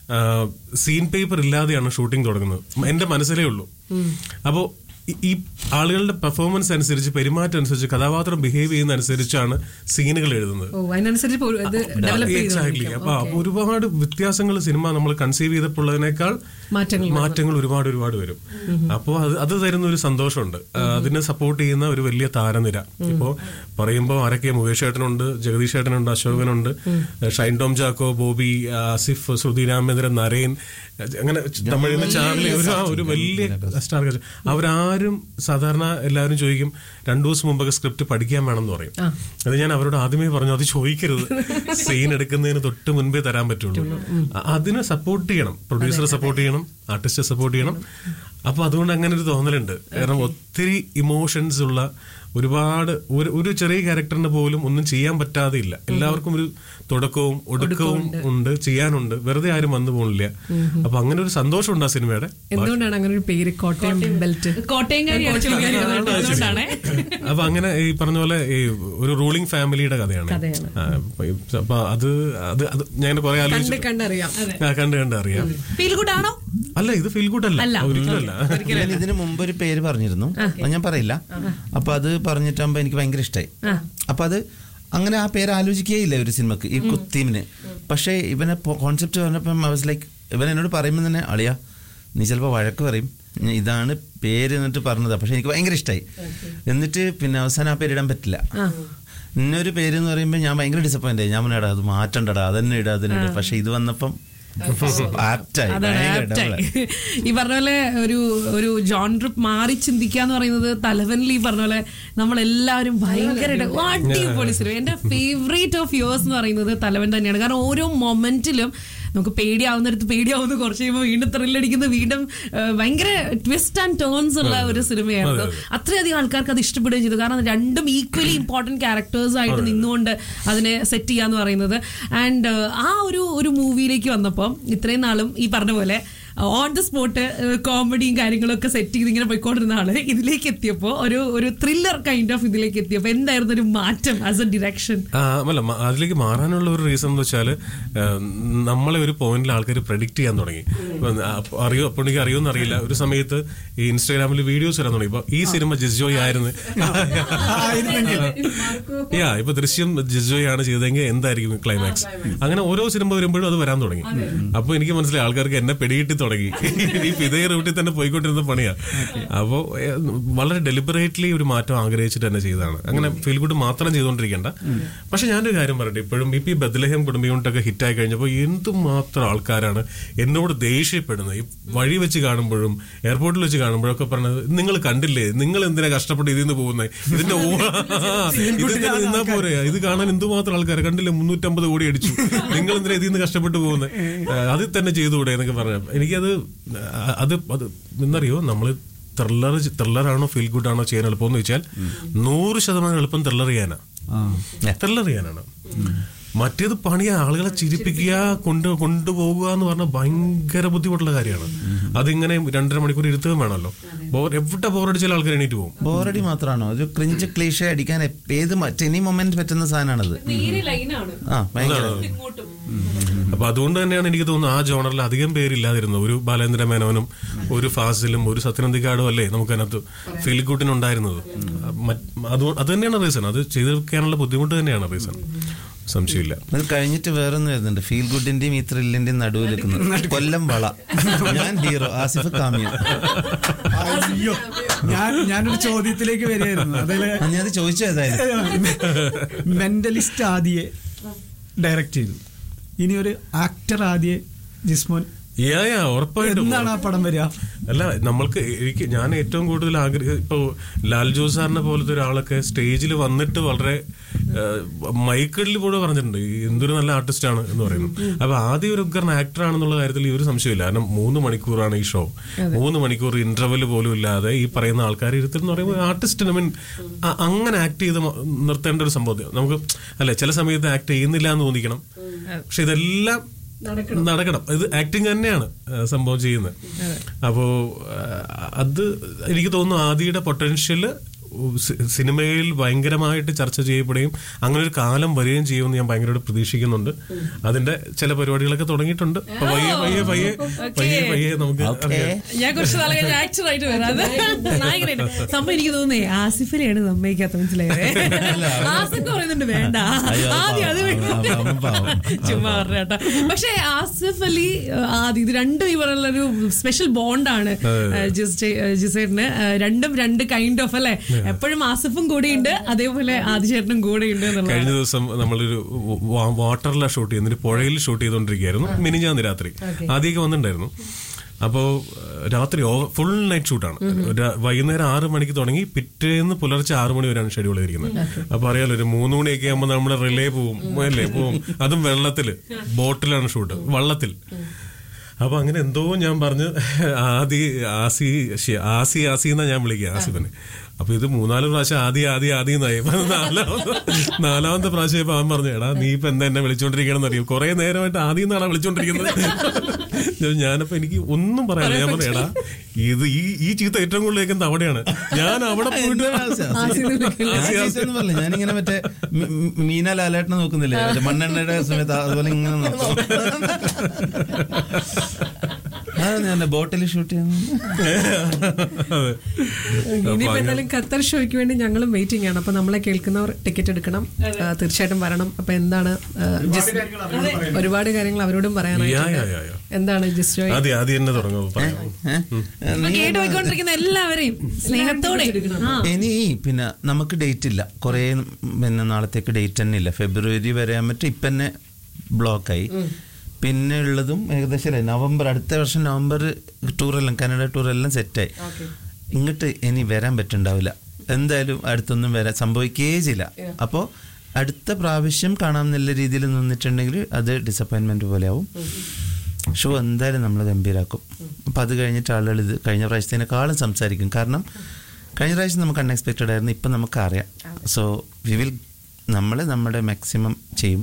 സീൻ പേപ്പർ ഇല്ലാതെയാണ് ഷൂട്ടിംഗ് തുടങ്ങുന്നത് എന്റെ മനസ്സിലേ ഉള്ളൂ അപ്പോ ഈ- ഈ ആളുകളുടെ പെർഫോമൻസ് അനുസരിച്ച് പെരുമാറ്റം അനുസരിച്ച് കഥാപാത്രം ബിഹേവ് ചെയ്യുന്ന അനുസരിച്ചാണ് സീനുകൾ എഴുതുന്നത് ഓ അതിനനുസരിച്ച് ഇപ്പൊ ഒരു ഇത് ഡെവലപ്പ് എക്സാക്ട്ലി അപ്പൊ ഒരുപാട് വ്യത്യാസങ്ങൾ സിനിമ നമ്മൾ കൺസീവ് ചെയ്തപ്പോഴതിനേക്കാൾ മാറ്റങ്ങൾ മാറ്റങ്ങൾ ഒരുപാട് ഒരുപാട് വരും അപ്പോൾ അത് അത് തരുന്ന ഒരു സന്തോഷമുണ്ട് ആ, അതിനെ സപ്പോർട്ട് ചെയ്യുന്ന ഒരു വലിയ താരനിര ഇപ്പോ പറയുമ്പോൾ ആരൊക്കെ മുകേഷ് ഏട്ടനുണ്ട് ജഗദീഷ് ഏട്ടനുണ്ട് അശോകനുണ്ട് ഷൈൻ ടോം ചാക്കോ ബോബി ആസിഫ് ശ്രുതി രാമേന്ദ്രൻ നരേൻ അങ്ങനെ തമിഴിൽ നിന്ന് ചാർലി ഒരു ആ ഒരു വലിയ സ്റ്റാർ കാസ്റ്റ് അവരാരും സാധാരണ എല്ലാവരും ചോദിക്കും രണ്ടു ദിവസം മുമ്പൊക്കെ സ്ക്രിപ്റ്റ് പഠിക്കാൻ വേണമെന്ന് പറയും അത് ഞാൻ അവരോട് ആദ്യമേ പറഞ്ഞു അത് ചോദിക്കരുത് സീൻ എടുക്കുന്നതിന് തൊട്ട് മുൻപേ തരാൻ പറ്റുള്ളൂ അ- അതിനെ സപ്പോർട്ട് ചെയ്യണം പ്രൊഡ്യൂസറെ സപ്പോർട്ട് ചെയ്യണം ആർട്ടിസ്റ്റിനെ സപ്പോർട്ട് ചെയ്യണം അപ്പൊ അതുകൊണ്ട് അങ്ങനെ ഒരു തോന്നലുണ്ട് കാരണം ഒത്തിരി ഇമോഷൻസ് ഉള്ള ഒരുപാട് ഒരു ഒരു ചെറിയ ക്യാരക്ടറിന് പോലും ഒന്നും ചെയ്യാൻ പറ്റാതെ ഇല്ല എല്ലാവർക്കും ഒരു തുടക്കവും ഒടുക്കവും ഉണ്ട് ചെയ്യാനുണ്ട് വെറുതെ ആരും വന്നു പോണില്ല അപ്പൊ അങ്ങനെ ഒരു സന്തോഷമുണ്ട് ആ സിനിമയുടെ എന്തുകൊണ്ടാണ് അങ്ങനെ ഒരു പേര് കോട്ടയം ബെൽറ്റ് കോട്ടയംകാരിയാണ് ചോദിക്കുന്നത് അതുകൊണ്ടാണ് അപ്പൊ അങ്ങനെ ഈ പറഞ്ഞ പോലെ ഈ ഒരു റൂളിംഗ് ഫാമിലിയുടെ കഥയാണ് ആ, അപ്പൊ അത് അത് അത് ഞാൻ കുറെ കണ്ട് ആലോചിച്ചു കണ്ടറിയാം ആ, കണ്ട് കണ്ട് അറിയാം ഫീൽ ഗുഡ് ആണോ അല്ല ഇത് ഫീൽ ഗുഡ് അല്ല ഒരിക്കലും അല്ല ഞാൻ ഇതിന് മുമ്പ് ഒരു പേര് പറഞ്ഞിരുന്നു അത് ഞാൻ പറയില്ല അപ്പൊ അത് പറഞ്ഞിട്ടാകുമ്പോ എനിക്ക് ഭയങ്കര ഇഷ്ടമായി അപ്പൊ അത് അങ്ങനെ ആ പേര് ആലോചിക്കുകയില്ല ഒരു സിനിമക്ക് ഈ തീമിന് പക്ഷേ ഇവനെ കോൺസെപ്റ്റ് പറഞ്ഞപ്പം ഐ വാസ് ലൈക്ക് ഇവൻ എന്നോട് പറയുമ്പോൾ തന്നെ അളിയാ നീ ചിലപ്പോൾ വഴക്ക് പറയും ഞാൻ ഇതാണ് പേര് എന്നിട്ട് പറഞ്ഞതാ പക്ഷെ എനിക്ക് ഭയങ്കര ഇഷ്ടമായി എന്നിട്ട് പിന്നെ അവസാനം ആ പേര് ഇടാൻ പറ്റില്ല ഇന്നൊരു പേര് എന്ന് പറയുമ്പോൾ ഞാൻ ഭയങ്കര ഡിസപ്പോയിന്റ് ആയി ഞാൻ പറഞ്ഞടാ അത് മാറ്റണ്ടടാ അതന്നെ ഇടാ അതിനെ ഇടാ പക്ഷെ ഇത് വന്നപ്പം ആപ്റ്റായി അതാണ് ഭയങ്കര apt double ആയി. ആയി. ഈ പറഞ്ഞ പോലെ ഒരു ഒരു ജോൺഡർ മാറി ചിന്തിക്കുക എന്ന് പറയുന്നത് തലവനിൽ ഈ പറഞ്ഞ പോലെ നമ്മളെല്ലാവരും ഭയങ്കര അടിപൊളി സിനിമ എന്റെ ഫേവറേറ്റ് ഓഫ് യേഴ്സ് എന്ന് പറയുന്നത് തലവൻ തന്നെയാണ് കാരണം ഓരോ മൊമെന്റിലും നമുക്ക് പേടിയാവുന്നിടത്ത് പേടിയാവുന്ന കുറച്ച് കഴിയുമ്പോൾ വീണ്ടും ത്രില്ലടിക്കുന്ന വീണ്ടും ആ, ഭയങ്കര ട്വിസ്റ്റ് ആൻഡ് ടേൺസ് ഉള്ള ഒരു സിനിമയായിരുന്നു അത്രയധികം ആൾക്കാർക്ക് അത് ഇഷ്ടപ്പെടുകയും ചെയ്തു കാരണം രണ്ടും ഈക്വലി ഇമ്പോർട്ടന്റ് ക്യാരക്ടേഴ്സ് ആയിട്ട് നിന്നുകൊണ്ട് അതിനെ സെറ്റ് ചെയ്യാന്ന് പറയുന്നത് ആൻഡ് ആ ഒരു ഒരു മൂവിയിലേക്ക് വന്നപ്പോൾ ഇത്രയും നാളും ഈ പറഞ്ഞ പോലെ ഓൺ ദ സ്പോട്ട് കോമഡിയും കാര്യങ്ങളൊക്കെ സെറ്റ് ചെയ്ത് ഇങ്ങനെ പോയിക്കൊണ്ടിരുന്ന ആള് ഇതിലേക്ക് എത്തിയപ്പോൾ ഒരു ഒരു ത്രില്ലർ കൈൻഡ് ഓഫ് ഇതിലേക്ക് എത്തിയപ്പോൾ എന്തായിരുന്നു ഒരു മാറ്റം ആസ് എ ഡിറക്ഷൻ ആ, അല്ല മ- അതിലേക്ക് മാറാനുള്ള ഒരു റീസൺ എന്ന് വെച്ചാൽ നമ്മളെ ഒരു പോയിന്റിൽ ആൾക്കാർ പ്രഡിക്റ്റ് ചെയ്യാൻ തുടങ്ങി ഇപ്പൊ, ആ, അപ്പൊ അറിയോ അപ്പോൾ എനിക്ക് അറിയോന്ന് അറിയില്ല ഒരു സമയത്ത് ഈ ഇൻസ്റ്റാഗ്രാമിൽ വീഡിയോസ് വരാൻ തുടങ്ങി ഇപ്പൊ ഈ സിനിമ ജിസ്ജോയ് ആയിരുന്നു യാ ഇപ്പൊ ദൃശ്യം ജിസ്ജോയ് ആണ് ചെയ്തതെങ്കിൽ എന്തായിരിക്കും ക്ലൈമാക്സ് അങ്ങനെ ഓരോ സിനിമ വരുമ്പോഴും അത് വരാൻ തുടങ്ങി അപ്പൊ എനിക്ക് മനസ്സിലായി ആൾക്കാർക്ക് എന്നെ പിടികിട്ടി തുടങ്ങി ഇപ്പൊ ഇതേ റൂട്ടിൽ തന്നെ പോയിക്കൊണ്ടിരുന്ന പണിയാ അപ്പോ ഏ, വളരെ ഡെലിബറേറ്റ്ലി ഒരു മാറ്റം ആഗ്രഹിച്ചിട്ട് തന്നെ ചെയ്തതാണ് അങ്ങനെ ഫീൽ ഗുഡ് മാത്രം ചെയ്തുകൊണ്ടിരിക്കേണ്ട പക്ഷെ ഞാനൊരു കാര്യം പറയട്ടെ ഇപ്പോഴും ഇപ്പൊ ഈ ബദലഹം കുടുംബയൂണിറ്റൊക്കെ ഹിറ്റായി കഴിഞ്ഞപ്പോൾ എന്തുമാത്രം ആൾക്കാരാണ് എന്നോട് ദേഷ്യപ്പെടുന്നത് ഈ വഴി വെച്ച് കാണുമ്പോഴും എയർപോർട്ടിൽ വെച്ച് കാണുമ്പോഴൊക്കെ പറഞ്ഞത് നിങ്ങൾ കണ്ടില്ലേ നിങ്ങൾ എന്തിനാ കഷ്ടപ്പെട്ട് ഇതിൽ നിന്ന് പോകുന്നത് ഇതിന്റെ ഓ- ഇത് തന്നെ നിന്നാ പോരെ ഇത് കാണാൻ എന്തുമാത്രം ആൾക്കാർ കണ്ടില്ലേ മുന്നൂറ്റമ്പത് കോടി അടിച്ചു നിങ്ങൾ എന്തിനാ ഇതിൽ നിന്ന് കഷ്ടപ്പെട്ട് പോകുന്നത് അതിൽ തന്നെ ചെയ്തുകൂടെ എന്നൊക്കെ പറഞ്ഞു എനിക്കത് ആ, അത് അത് എന്നറിയോ നമ്മള് ത്രില്ലർ ത്രില്ലറാണോ ഫീൽ ഗുഡ് ആണോ ചെയ്യാൻ എളുപ്പം എന്ന് വെച്ചാൽ നൂറ് ശതമാനം എളുപ്പം ത്രില്ലർ ചെയ്യാനാ ത്രില്ലർ ചെയ്യാനാണ് മറ്റേത് പണിയാ ആളുകളെ ചിരിപ്പിക്കുക കൊണ്ട് കൊണ്ടുപോകുക എന്ന് പറഞ്ഞാൽ ഭയങ്കര ബുദ്ധിമുട്ടുള്ള കാര്യമാണ് അതിങ്ങനെ രണ്ടര മണിക്കൂർ ഇരുത്തുകയും വേണമല്ലോ ബോർ എവിടെ ബോറടിച്ചാൽ ആൾക്കാർ എണീറ്റ് പോകും ബോറടി മാത്രമാണോ ഒരു ക്രിഞ്ച് ക്ലീഷ അടിക്കാൻ എപ്പ- ഏത് എനി മൊമെന്റ് പറ്റുന്ന സാധനമാണത് ആ ഭയങ്കര അപ്പൊ അതുകൊണ്ട് തന്നെയാണ് എനിക്ക് തോന്നുന്നത് ആ ജോണറിൽ അധികം പേരില്ലാതിരുന്നത് ഒരു ബാലേന്ദ്ര മേനോനും ഒരു ഫാസിലും ഒരു സത്യനന്ദിക്കാടും അല്ലേ നമുക്ക് അതിനകത്ത് ഫീൽ ഗുഡിനുണ്ടായിരുന്നത് മറ്റ്- അത് അത് തന്നെയാണ് റീസൺ അത് ചെയ്തെടുക്കാനുള്ള ബുദ്ധിമുട്ട് തന്നെയാണ് റീസൺ സംശയമില്ല അത് കഴിഞ്ഞിട്ട് വേറൊന്നും വരുന്നുണ്ട് ഫീൽ ഗുഡിന്റെയും ഈ ത്രില്ലിന്റെയും നടുവിൽ നിൽക്കുന്നത് കൊല്ലം വള ഞാൻ ഹീറോ ആസിഫ് കാമിയ അയ്യോ ഞാൻ ഞാനൊരു ചോദ്യത്തിലേക്ക് വരികയായിരുന്നു അതില് ആ, ഞാനത് ചോദിച്ചു ഏതായാലും മെന്റലിസ്റ്റ് ആദ്യെ ഡയറക്റ്റ് ചെയ്തു ഇനി ഒരു ആക്ടർ ആദ്യെ ജിസ്മോൻ യാ യാ ഉറപ്പായിട്ടും എന്നാണ് ആ പടം വരിക അല്ല നമ്മൾക്ക് എനിക്ക് ഞാൻ ഏറ്റവും കൂടുതൽ ആഗ്രഹം ഇപ്പോൾ ലാൽ ജോസ് സാറിനെ പോലത്തെ ഒരാളൊക്കെ സ്റ്റേജിൽ വന്നിട്ട് വളരെ മൈക്കിളിൽ കൂടെ പറഞ്ഞിട്ടുണ്ട് ഈ എന്തൊരു നല്ല ആർട്ടിസ്റ്റ് ആണ് എന്ന് പറയുന്നു അപ്പൊ ആദ്യം ഒരു ഉഗ്രൻ ആക്ടർ ആണെന്നുള്ള കാര്യത്തിൽ ഈ ഒരു സംശയമില്ല കാരണം മൂന്ന് മണിക്കൂറാണ് ഈ ഷോ മൂന്ന് മണിക്കൂർ ഇന്റർവെൽ പോലും ഇല്ലാതെ ഈ പറയുന്ന ആൾക്കാർ ഇരുത്തെന്ന് പറയുമ്പോൾ ആർട്ടിസ്റ്റിന് മീൻ അങ്ങനെ ആക്ട് ചെയ്ത് മ- നിർത്തേണ്ട ഒരു സംഭവം നമുക്ക് അല്ലെ ചില സമയത്ത് ആക്ട് ചെയ്യുന്നില്ല എന്ന് തോന്നിക്കണം പക്ഷെ ഇതെല്ലാം നടക്കണം ഇത് ആക്ടിങ് തന്നെയാണ് ആ, സംഭവം ചെയ്യുന്നത് അപ്പോ ആ, അത് എനിക്ക് തോന്നുന്നു ആദിയുടെ പൊട്ടൻഷ്യല് സിനിമയിൽ ഭയങ്കരമായിട്ട് ചർച്ച ചെയ്യപ്പെടുകയും അങ്ങനെ ഒരു കാലം വരികയും ചെയ്യുമെന്ന് ഞാൻ ഭയങ്കരമായിട്ട് പ്രതീക്ഷിക്കുന്നുണ്ട് അതിന്റെ ചില പരിപാടികളൊക്കെ തുടങ്ങിയിട്ടുണ്ട് അപ്പൊ പയ്യെ പയ്യെ പയ്യെ പയ്യെ പയ്യെ നമുക്ക് അറിയാം. ഞാൻ കുറച്ച് നാളെ കഴിഞ്ഞ് ആക്ടർ ആയിട്ട് വരാം അത് നായകനായിട്ട് സംഭവം എനിക്ക് തോന്നുന്നേ ആസിഫിനെയാണ് സമ്മതിക്കാത്ത മനസ്സിലായേ ആസിഫ് പറയുന്നുണ്ട് വേണ്ട അയ്യോ, അത് ആദ്യം അത് പാവം, വേണ്ട. അവൻ- അവൻ പാവം. ചുമ്മാ പറഞ്ഞ കേട്ടോ പക്ഷെ ആസിഫ് അലി ആ, ആദ്യം ഇത് രണ്ടും ഈ പറയുന്ന ഒരു സ്പെഷ്യൽ ബോണ്ടാണ് ജിസേട്ടിന് രണ്ടും രണ്ട് കൈൻഡ് ഓഫ് അല്ലെ എപ്പോഴും ആസിഫും കൂടെയുണ്ട് അതേപോലെ ആദിചേട്ടനും കൂടെയുണ്ട് എന്നുള്ളത് കഴിഞ്ഞ ദിവസം നമ്മളൊരു വാ- വാട്ടറിലാണ് ഷൂട്ട് ചെയ്യുന്നത് പുഴയിൽ ഷൂട്ട് ചെയ്തുകൊണ്ടിരിക്കുകയായിരുന്നു മിനിഞ്ഞാന്ന് രാത്രി ആദ്യമൊക്കെ വന്നിട്ടുണ്ടായിരുന്നു അപ്പോ ഏഹ്, രാത്രി ഫുൾ നൈറ്റ് ഷൂട്ടാണ് ഒരു വൈകുന്നേരം ആറ് മണിക്ക് തുടങ്ങി പിറ്റേന്ന് പുലർച്ചെ ആറ് മണി വരെയാണ് ഷെഡ്യൂൾ ചെയ്തിരിക്കുന്നത് അപ്പൊ അറിയാലോ ഒരു മൂന്ന് മണിയൊക്കെ ആകുമ്പോൾ നമ്മുടെ റിലേ പോവും അല്ലേ പോവും അതും വെള്ളത്തില് ബോട്ടിലാണ് ഷൂട്ട് വള്ളത്തിൽ അപ്പൊ അങ്ങനെ എന്തോ ഞാൻ പറഞ്ഞ് ആദി ആസി ശ്ശെ, ആസി ആസി എന്നാ ഞാൻ വിളിക്കുക ആസിഫിനെ അപ്പൊ ഇത് മൂന്നാല് പ്രാവശ്യം ആദി ആദി ആദി എന്നായി അപ്പൊ നാലാമത് നാലാമത്തെ പ്രാവശ്യം ഇപ്പൊ അവൻ പറഞ്ഞു എടാ നീ ഇപ്പൊ എന്താ എന്നെ വിളിച്ചോണ്ടിരിക്കണമെന്ന് അറിയും കുറെ നേരമായിട്ട് ആദ്യം എന്നാണ് വിളിച്ചോണ്ടിരിക്കുന്നത് ഞാനപ്പോ എനിക്ക് ഒന്നും പറയാനില്ല ഞാൻ പറഞ്ഞു എടാ ഇത് ഈ ഈ ചീത്ത ഏറ്റവും കൂടുതൽ കേൾക്കുന്നത് അവിടെയാണ് ഞാൻ അവിടെ പോയിട്ട് ഞാൻ ചീത്തയൊന്നും പറഞ്ഞില്ല. ഞാനിങ്ങനെ മറ്റേ മി- മി- മീന ലാലേട്ടനെ നോക്കുന്നില്ലേ മറ്റേ മണ്ണെണ്ണയുടെ സമയത്ത് അതുപോലെ ഇങ്ങനെ നോക്കും അതാണ് ഞാൻ ബോട്ടിൽ ഷൂട്ട് ചെയ്യുന്നത് അതെ. ഇനിയിപ്പോ എന്തായാലും ഖത്തർ ഷോയ്ക്ക് വേണ്ടി ഞങ്ങളും വെയിറ്റിംഗ് ആണ് അപ്പൊ നമ്മളെ കേൾക്കുന്നവർ ടിക്കറ്റ് എടുക്കണം ആ, തീർച്ചയായിട്ടും വരണം അപ്പൊ എന്താണ് ആ, ജിസ്- ഒരുപാട് കാര്യങ്ങൾ അവരോടും യാ, യാ, പറയാനായിട്ട് യാ, യാ. എന്താണ് ജിസ്റ്റോയ് ആദ്യം ആദ്യം തന്നെ തുടങ്ങും പറയാം ഇപ്പൊ കേട്ട് പോയിക്കൊണ്ടിരിക്കുന്ന എല്ലാവരെയും സ്നേഹത്തോടെ ആ ഇനി പിന്നെ നമുക്ക് ഡേറ്റ് ഇല്ല കുറേ പിന്നെ നാളത്തേക്ക് ഡേറ്റ് തന്നെ ഇല്ല ഫെബ്രുവരി വരെ പറ്റും ഇപ്പം തന്നെ ബ്ലോക്കായി പിന്നെ ഉള്ളതും ഏകദേശം അല്ലേ, നവംബർ അടുത്ത വർഷം നവംബർ ടൂറെല്ലാം കാനഡ ടൂറെല്ലാം സെറ്റായി ഇങ്ങോട്ട് ഇനി വരാൻ പറ്റുണ്ടാവില്ല എന്തായാലും അടുത്തൊന്നും വരാൻ സംഭവിക്കുകയേ ചെയ്യില്ല അപ്പോൾ അടുത്ത പ്രാവശ്യം കാണാമെന്നുള്ള രീതിയിൽ നിന്നിട്ടുണ്ടെങ്കിൽ അത് ഡിസപ്പോയിൻമെന്റ് പോലെയാവും ഷോ എന്തായാലും നമ്മൾ ഗംഭീരാക്കും അപ്പം അത് കഴിഞ്ഞിട്ട് ആളുകൾ ഇത് കഴിഞ്ഞ പ്രാവശ്യത്തിനേക്കാളും സംസാരിക്കും കാരണം കഴിഞ്ഞ പ്രാവശ്യം നമുക്ക് അൺഎക്സ്പെക്റ്റഡ് ആയിരുന്നു ഇപ്പം നമുക്കറിയാം സോ വി വിൽ നമ്മൾ നമ്മുടെ മാക്സിമം ചെയ്യും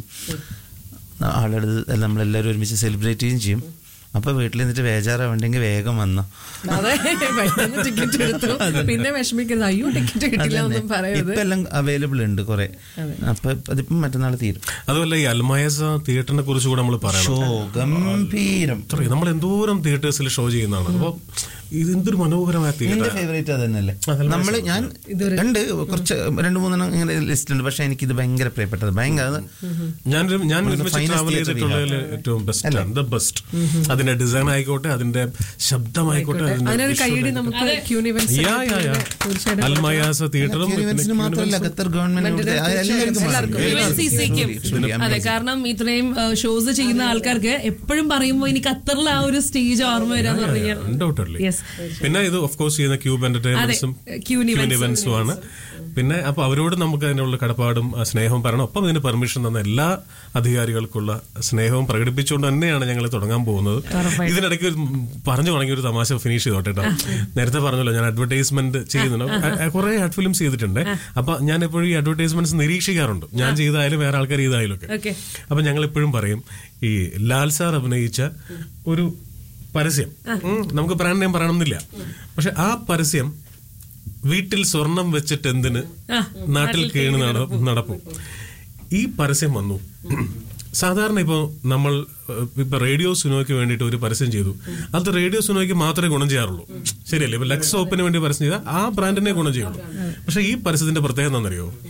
ആളുകൾ നമ്മളെല്ലാവരും ഒരുമിച്ച് സെലിബ്രേറ്റ് ചെയ്യുകയും ചെയ്യും അപ്പോൾ വീട്ടിൽ നിന്നിട്ട് ബേജാറാവണ്ടെങ്കിൽ വേഗം വന്നോ അതെ പെട്ടെന്ന് ടിക്കറ്റ് എടുത്തു പിന്നെ വിഷമിക്കരുത് അയ്യോ ടിക്കറ്റ് കിട്ടില്ല എന്നും പറയരുത് ഇപ്പം എല്ലാം അവൈലബിൾ ഉണ്ട് കുറെ അപ്പൊ അതിപ്പം മറ്റന്നാൾ തീരും അതുമല്ല ഈ അൽമയസ തിയേറ്ററിനെ കുറിച്ച് കൂടെ നമ്മൾ പറയണം ഷോ ഗംഭീരം അത്രയും നമ്മൾ എന്തോരം തിയേറ്റേഴ്സിൽ ഷോ ചെയ്യുന്നതാണ് അപ്പൊ ഇത് എന്തൊരു മനോഹരമായ എന്റെ തിയേറ്റർ ഫേവറേറ്റ് അത് തന്നെയല്ലേ നമ്മള് ഞാൻ ഉണ്ട് കുറച്ച് രണ്ട് മൂന്നെണ്ണം ഇങ്ങനെ ലിസ്റ്റ് ഉണ്ട് പക്ഷെ എനിക്ക് ഇത് ഭയങ്കര പ്രിയപ്പെട്ടത് ഭയങ്കര അത് ഞാൻ ഞാൻ One of the ഒരുമിച്ച് finest ട്രാവൽ theatre we ചെയ്തിട്ടുള്ളതിൽ ഏറ്റവും ബെസ്റ്റ് ആണ് ദ ബെസ്റ്റ് അതിന്റെ ഡിസൈൻ ആയിക്കോട്ടെ അതിന്റെ ശബ്ദമായിക്കോട്ടെ അതിന്റെ അതിനൊരു കൈയടി visual നമുക്ക് ക്യൂൻ ഇവന്റ്സ് യാ, യാ, യാ. തീർച്ചയായിട്ടും അൽമയാസ തിയേറ്ററും ഇവന്റ്സിന് മാത്രമല്ല ഖത്തർ ഗവൺമെന്റ് എല്ലാവർക്കും ഇവൻ സിസിക്കും അതെ കാരണം ഇത്രയും ഷോസ് ചെയ്യുന്ന ആൾക്കാർക്ക് എപ്പോഴും പറയുമ്പോ ഇനി ഖത്തറിൽ ആ ഒരു സ്റ്റേജ് ഓർമ്മ വരാന്ന് പറഞ്ഞാൽ അൺഡൗട്ടഡ്ലി Yes. പിന്നെ ഇത് ഓഫ് കോഴ്സ് ചെയ്യുന്ന ക്യൂബ് എന്റർടൈൻമെന്റ്സും അതെ, Cune Events. ഇവന്റ്സും ആണ് പിന്നെ അപ്പൊ അവരോട് നമുക്ക് അതിനുള്ള കടപ്പാടും ആ, സ്നേഹവും പറയണം ഒപ്പം ഇതിന് പെർമിഷൻ തന്ന എല്ലാ അധികാരികൾക്കുള്ള സ്നേഹവും പ്രകടിപ്പിച്ചുകൊണ്ട് തന്നെയാണ് ഞങ്ങൾ തുടങ്ങാൻ പോകുന്നത് ഇതിനിടയ്ക്ക് ഒരു പറഞ്ഞു തുടങ്ങിയ ഒരു തമാശ ഫിനിഷ് ചെയ്തോട്ടെ കേട്ടോ നേരത്തെ പറഞ്ഞല്ലോ ഞാൻ അഡ്വർടൈസ്മെന്റ് ചെയ്യുന്നുണ്ട് കുറെ ആഡ് ഫിലിംസ് ചെയ്തിട്ടുണ്ട് അപ്പൊ ഞാൻ എപ്പോഴും ഈ അഡ്വർടൈസ്മെന്റ്സ് നിരീക്ഷിക്കാറുണ്ട് ഞാൻ ചെയ്തായാലും വേറെ ആൾക്കാർ ചെയ്തായാലും ഒക്കെ Okay. അപ്പൊ ഞങ്ങൾ എപ്പോഴും പറയും ഈ ലാൽ സാർ അഭിനയിച്ച ഒരു പരസ്യം ഉം, നമുക്ക് ബ്രാൻഡ് നെയിം പറയണമെന്നില്ല പക്ഷെ ആ പരസ്യം വീട്ടിൽ സ്വർണം വെച്ചിട്ട് എന്തിന് നാട്ടിൽ കേണ് നട- നടപ്പും ഈ പരസ്യം വന്നു സാധാരണ ഇപ്പോൾ നമ്മൾ ഏഹ്, ഇപ്പൊ റേഡിയോ സുനോയ്ക്ക് വേണ്ടിയിട്ട് ഒരു പരസ്യം ചെയ്തു അത് റേഡിയോ സുനോയ്ക്ക് മാത്രമേ ഗുണം ചെയ്യാറുള്ളൂ ശരിയല്ലേ ഇപ്പൊ ലക്സ് സോപ്പിന് വേണ്ടി പരസ്യം ചെയ്താൽ ആ ബ്രാൻഡിനെ ഗുണം ചെയ്യുള്ളൂ പക്ഷെ ഈ പരസ്യത്തിന്റെ പ്രത്യേകത എന്താണെന്നറിയോ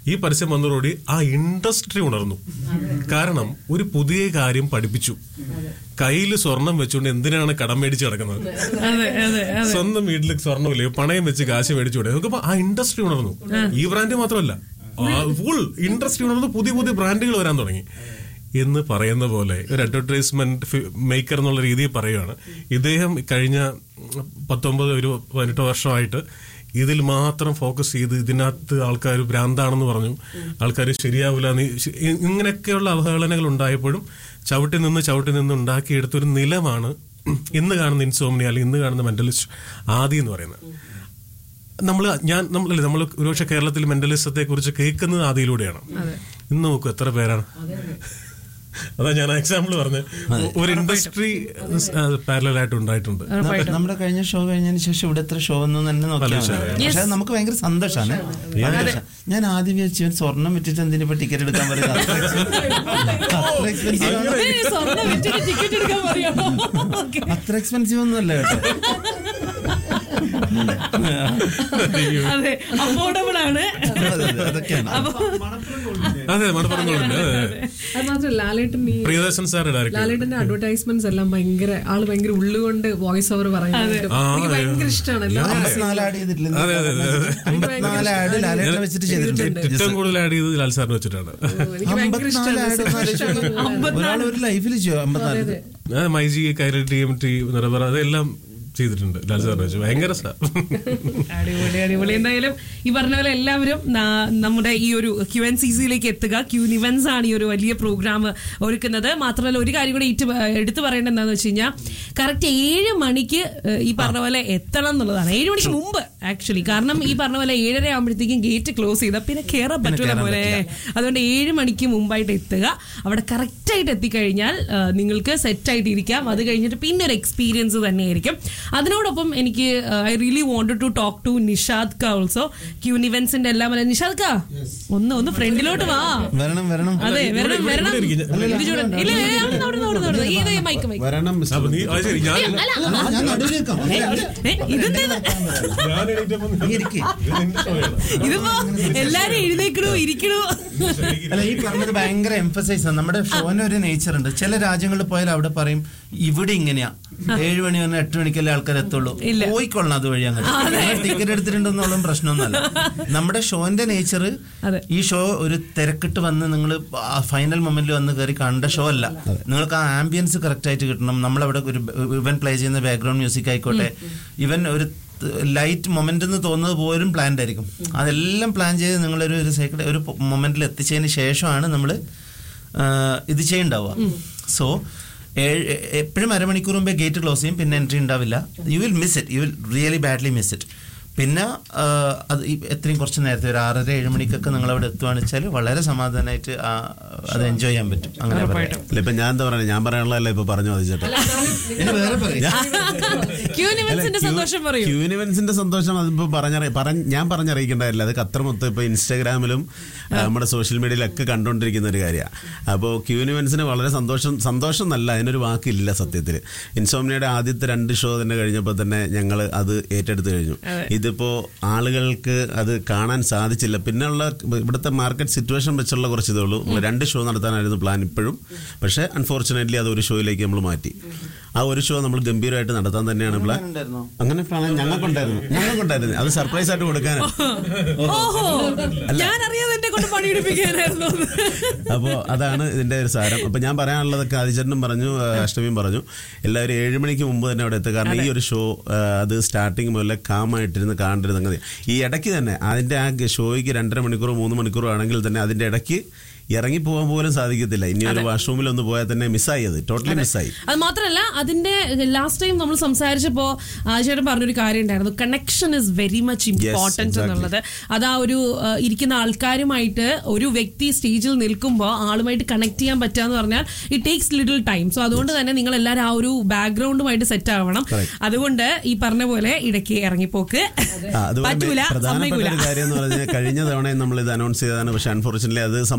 ഈ പരസ്യം വന്നതോടുകൂടി ആ ഇൻഡസ്ട്രി ഉണർന്നു കാരണം ഒരു പുതിയ കാര്യം പഠിപ്പിച്ചു കയ്യിൽ സ്വർണം വെച്ചുകൊണ്ട് എന്തിനാണ് കടം മേടിച്ച് കിടക്കുന്നത് അതെ അതെ സ്വന്തം വീട്ടിൽ സ്വർണ്ണമില്ലേ പണയം വെച്ച് കാശ് മേടിച്ചു നോക്കുമ്പോ ആ ഇൻഡസ്ട്രി ഉണർന്നു ഈ ബ്രാൻഡ് മാത്രമല്ല ഫുൾ ഇൻഡസ്ട്രി ഉണർന്നു പുതിയ പുതിയ ബ്രാൻഡുകൾ വരാൻ തുടങ്ങി എന്ന് പറയുന്ന പോലെ ഒരു അഡ്വർടൈസ്മെന്റ് മേക്കർ എന്നുള്ള രീതിയിൽ പറയുകയാണ് ഇദ്ദേഹം കഴിഞ്ഞ പത്തൊമ്പത് ഒരു പതിനെട്ട് വർഷമായിട്ട് ഇതിൽ മാത്രം ഫോക്കസ് ചെയ്ത് ഇതിനകത്ത് ആൾക്കാർ ഭ്രാന്താണെന്ന് പറഞ്ഞു ആൾക്കാർ ശരിയാവില്ല എന്ന് ശ- ഇ- ഇങ്ങനെയൊക്കെയുള്ള അവഹേളനകൾ ഉണ്ടായപ്പോഴും ചവിട്ടി നിന്ന് ചവിട്ടി നിന്ന് ഉണ്ടാക്കിയെടുത്തൊരു നിലമാണ് ഇന്ന് കാണുന്ന ഇൻസോമിനി അല്ലെങ്കിൽ ഇന്ന് കാണുന്ന മെന്റലിസ്റ്റ് ആദി എന്ന് പറയുന്നത് നമ്മൾ ഞാൻ നമ്മളല്ലേ നമ്മൾ ഒരുപക്ഷെ കേരളത്തിൽ മെന്റലിസത്തെ കുറിച്ച് കേൾക്കുന്നത് ആദിയിലൂടെയാണ് ഇന്ന് നോക്കൂ എത്ര പേരാണ് അതാ ഞാൻ എക്സാമ്പിൾ പറഞ്ഞ ഒരു ഇൻഡസ്ട്രി പാരലായിട്ട് ഉണ്ടായിട്ടുണ്ട് ന- നമ്മുടെ കഴിഞ്ഞ ഷോ കഴിഞ്ഞതിന് ശേഷം ഇവിടെ എത്ര ഷോ എന്ന് തന്നെ നോക്കിയാൽ മതി. പക്ഷെ അത് നമുക്ക് ഭയങ്കര സന്തോഷമാണ് ഞാൻ ആദ്യം വിചാരിച്ചു ഇവൻ സ്വർണം വിറ്റിട്ട് എന്തിനിപ്പോ ടിക്കറ്റ് എടുക്കാൻ പറയുന്നത് അത്ര expensive- അത്ര എക്സ്പെൻസീവ് ആണ് സ്വർണ്ണം വിറ്റിട്ട് ടിക്കറ്റ് എടുക്കാൻ പറയണോ Okay. അത്ര എക്സ്പെൻസീവ് ഒന്നും അല്ല കേട്ടോ അതെ അഫോർഡബിൾ ആണ് അതെ, അതെ, അതൊക്കെയാണ് അപ്പൊ അതെ മണപ്പുറങ്ങളുണ്ട് അത് മാത്രമല്ല ലാലേട്ടൻ ഈ പ്രിയദർശൻ സാർ ഡയറക്ടർ ലാലേട്ടന്റെ അഡ്വർടൈസ്മെന്റ്സ് എല്ലാം ഭയങ്കര ആള് ഭയങ്കര ഉള്ളുകൊണ്ട് വോയിസ് ഓവർ പറയുന്നത് എനിക്ക് ഭയങ്കര ഇഷ്ടമാണ് എല്ലാ അമ്പത്തിനാല് ആഡ് ചെയ്തിട്ടില്ല അതെ, അതെ, അതെ, അതെ. അമ്പത്തിനാല് ആഡ് ലാലേട്ടനെ വെച്ചിട്ട് ചെയ്തിട്ടുണ്ട് ഏറ്റവും കൂടുതൽ ആഡ് ചെയ്ത് ലാൽ സാറിന് വെച്ചിട്ടാണ് എനിക്ക് ഭയങ്കര അമ്പത്തിനാല് ഇഷ്ടമാണ് ആഡ് ഒരാൾ ഒരു ലൈഫിൽ ചെയ്യും അമ്പത്തിനാല് ആ, myG Kairali T M T നിറവറ അതെല്ലാം ചെയ്തിട്ടുണ്ട് ലാൽ സാറിന് വെച്ച് ഭയങ്കര സാർ അടിപൊളി അടിപൊളി എന്തായാലും ഈ പറഞ്ഞ പോലെ എല്ലാവരും നാ- നമ്മുടെ ഈ ഒരു ക്യു എൻ സി സിയിലേക്ക് എത്തുക ക്യൂ ഇവന്റ്സ് ആണ് ഈ ഒരു വലിയ പ്രോഗ്രാം ഒരുക്കുന്നത് മാത്രമല്ല ഒരു കാര്യം കൂടി ഏറ്റു എടുത്തു പറയേണ്ടത് എന്താണെന്ന് വെച്ച് കഴിഞ്ഞാൽ കറക്റ്റ് ഏഴ് മണിക്ക് ഏഹ്, ഈ പറഞ്ഞ പോലെ എത്തണം എന്നുള്ളതാണ് ഏഴ് മണിക്ക് മുമ്പ് ആക്ച്വലി കാരണം ഈ പറഞ്ഞ പോലെ ഏഴര ആകുമ്പോഴത്തേക്കും ഗേറ്റ് ക്ലോസ് ചെയ്താൽ പിന്നെ കയറാൻ പറ്റൂല പോലെ അതുകൊണ്ട് ഏഴ് മണിക്ക് മുമ്പായിട്ട് എത്തുക അവിടെ കറക്റ്റായിട്ട് എത്തിക്കഴിഞ്ഞാൽ ആ, നിങ്ങൾക്ക് സെറ്റായിട്ട് ഇരിക്കാം അത് കഴിഞ്ഞിട്ട് പിന്നെ ഒരു എക്സ്പീരിയൻസ് തന്നെയായിരിക്കും അതിനോടൊപ്പം എനിക്ക് I really wanted to talk to Nishad ക ഓൾസോ ക്യൂൻ ഇവന്റ്സിന്റെ എല്ലാം അല്ല നിഷാദ് ക ഒന്ന് ഒന്ന് ഫ്രണ്ടിലോട്ട് വാ വരണം വരണം അതെ വരണം വരണം ഇരിക്ക്. ഇത് ചൂടൻ. ഇല്ല ഇല്ല, അവിടെ അവിടെ അവിടെ അവിടെ ഇത് മൈക്ക് മൈക്ക് വരണം അപ്പൊ നീ അത് ശരി ഞാൻ ഞാൻ നടുവിൽ നിൽക്കാം ഏ, ഇതെന്തേത്? ഞാൻ എണീറ്റപ്പോ നീ ഇരിക്ക്. ഇത് നിന്റെ ഷോയാണ്. ഇതിപ്പോ എല്ലാരും എഴുന്നേക്കണു ഇരിക്കണു അല്ല ഈ പറഞ്ഞത് ഭയങ്കര എംഫസൈസ് ആണ് നമ്മുടെ ഷോന് ഒരു നേച്ചർ ഉണ്ട് ചില രാജ്യങ്ങളിൽ പോയാൽ അവിടെ പറയും ഇവിടെ ഇങ്ങനെയാ ഏഴ് മണി വന്ന് എട്ട് മണിക്കല്ലേ ആൾക്കാർ എത്തുള്ളൂ ഇല്ല. പോയിക്കൊള്ളണം അതുവഴി അങ്ങനെ ടിക്കറ്റ് എടുത്തിട്ടുണ്ടെന്നുള്ള പ്രശ്നമൊന്നുമല്ല നമ്മുടെ ഷോന്റെ നേച്ചർ അതെ. ഈ ഷോ ഒരു തിരക്കിട്ട് വന്ന് നിങ്ങൾ ഫൈനൽ മൊമെന്റിൽ വന്ന് കയറി കണ്ട ഷോ അല്ല നിങ്ങൾക്ക് ആ ആംബിയൻസ് കറക്റ്റ് ആയിട്ട് കിട്ടണം നമ്മളവിടെ ഒരു ഇവൻ പ്ലേ ചെയ്യുന്ന ബാക്ക്ഗ്രൗണ്ട് മ്യൂസിക് ആയിക്കോട്ടെ ഇവൻ ഒരു ലൈറ്റ് മൊമെന്റ് എന്ന് തോന്നുന്നത് പോലും പ്ലാൻഡ് ആയിരിക്കും അതെല്ലാം പ്ലാൻ ചെയ്ത് നിങ്ങളൊരു ഒരു സൈക്കിൾ ഒരു മൊമെന്റിൽ എത്തിച്ചതിന് ശേഷമാണ് നമ്മൾ ഇത് ചെയ്യണ്ടാവുക സോ എപ്പോഴും അരമണിക്കൂർ മുമ്പേ ഗേറ്റ് ക്ലോസ് ചെയ്യും പിന്നെ എൻട്രി ഉണ്ടാവില്ല you will miss it you will really badly miss it പിന്നെ ആ, അത് ഈ എത്രയും കുറച്ച് നേരത്തെ ഒരു ആറര ഏഴ് മണിക്കൊക്കെ നിങ്ങൾ അവിടെ എത്തുകയാണെന്ന് വെച്ചാൽ വളരെ സമാധാനമായിട്ട് ആ, അത് എൻജോയ് ചെയ്യാൻ പറ്റും അങ്ങനെ പറയാം ഇല്ല ഇപ്പൊ ഞാൻ എന്താ പറയുക ഞാൻ പറയാനുള്ളതല്ല ഇപ്പൊ പറഞ്ഞു മതി ചേട്ടാ ഇനി വേറെ പറയാം ക്യൂൻ ഇവന്റ്സിന്റെ സന്തോഷം പറയൂ ക്യൂനിവൻസിന്റെ സന്തോഷം അതിപ്പോ പറഞ്ഞറി പറഞ്ഞ ഞാൻ പറഞ്ഞറിയിക്കേണ്ടതല്ല അത് ഖത്തർ മൊത്തം ഇപ്പൊ ഇൻസ്റ്റാഗ്രാമിലും ആ, നമ്മുടെ സോഷ്യൽ മീഡിയയിലൊക്കെ കണ്ടുകൊണ്ടിരിക്കുന്ന ഒരു കാര്യമാണ് അപ്പോൾ ക്യൂനിവൻസിന് വളരെ സന്തോഷം സന്തോഷം എന്നല്ല അതിനൊരു വാക്കില്ല സത്യത്തിൽ ഇൻസോമിനിയുടെ ആദ്യത്തെ രണ്ട് ഷോ തന്നെ കഴിഞ്ഞപ്പോൾ തന്നെ ഞങ്ങൾ അത് ഏറ്റെടുത്ത് കഴിഞ്ഞു ഇതിപ്പോ ആളുകൾക്ക് അത് കാണാൻ സാധിച്ചില്ല പിന്നെയുള്ള ഇവിടുത്തെ മാർക്കറ്റ് സിറ്റുവേഷൻ വെച്ചുള്ള കുറച്ച് ഇതേ ഉള്ളൂ രണ്ട് ഷോ നടത്താനായിരുന്നു പ്ലാൻ ഇപ്പോഴും പക്ഷേ അൺഫോർച്ചുനേറ്റ്ലി അത് ഒരു ഷോയിലേക്ക് നമ്മൾ മാറ്റി ആ ഒരു ഷോ നമ്മൾ ഗംഭീരമായിട്ട് നടത്താൻ തന്നെയാണ് പ്ലാൻ അങ്ങനെ പ്ലാൻ ഞങ്ങൾക്കുണ്ടായിരുന്നു ഞങ്ങൾക്കുണ്ടായിരുന്നു അത് സർപ്രൈസ് ആയിട്ട് കൊടുക്കാനാണ് ഓഹോ ഞാൻ അറിയാതെ എന്നെ കൊണ്ട് പണിയെടുപ്പിക്കാനായിരുന്നു അത്. അപ്പോൾ അതാണ് ഇതിന്റെ ഒരു സാരം അപ്പൊ ഞാൻ പറയാനുള്ളതൊക്കെ ആദിചരനും പറഞ്ഞു ആ, അഷ്ടമിയും പറഞ്ഞു എല്ലാവരും ഏഴ് മണിക്ക് മുമ്പ് തന്നെ അവിടെ എത്തുക കാരണം ഈ ഒരു ഷോ ആ, അത് സ്റ്റാർട്ടിങ് മുതലേ കാമായിട്ടിരുന്ന് കാണേണ്ടത് സംഗതി ഈ ഇടയ്ക്ക് തന്നെ അതിന്റെ ആ ഷോയ്ക്ക് രണ്ടര മണിക്കൂറോ മൂന്ന് മണിക്കൂറോ ആണെങ്കിൽ തന്നെ അതിന്റെ ഇടയ്ക്ക് ഇറങ്ങി പോകാൻ പോലും സാധിക്കത്തില്ല ഇനി ഒരു വാഷ്റൂമിൽ ഒന്ന് പോയാൽ തന്നെ മിസ്സായി അത് ടോട്ടലി മിസ്സായി അത് മാത്രമല്ല അതിന്റെ ലാസ്റ്റ് ടൈം നമ്മൾ സംസാരിച്ചപ്പോ ആചാര്യൻ പറഞ്ഞൊരു കാര്യം ഉണ്ടായിരുന്നു connection is very much important exactly. എന്നുള്ളത് അത് ആ ഒരു ആ, ഇരിക്കുന്ന ആൾക്കാരുമായിട്ട് ഒരു വ്യക്തി സ്റ്റേജിൽ നിൽക്കുമ്പോൾ ആളുമായിട്ട് കണക്ട് ചെയ്യാൻ പറ്റുക പറഞ്ഞാൽ it takes little time so അതുകൊണ്ട് തന്നെ നിങ്ങൾ എല്ലാവരും ആ ഒരു ബാക്ക്ഗ്രൗണ്ടുമായിട്ട് സെറ്റ് ആവണം അതുകൊണ്ട് ഈ പറഞ്ഞ പോലെ ഇടയ്ക്ക് ഇറങ്ങിപ്പോക്ക് ആ, അതുപോലെ പറ്റൂല പ്രധാനപ്പെട്ട സമ്മതിക്കൂല ഒരു കാര്യം എന്ന് പറഞ്ഞാൽ കഴിഞ്ഞ തവണ നമ്മൾ ഇത് അനൗൺസ് ചെയ്തതാണ് പക്ഷെ അൺഫോർച്ചുനേറ്റ്ലി അത് സംഭവിച്ചു പോയി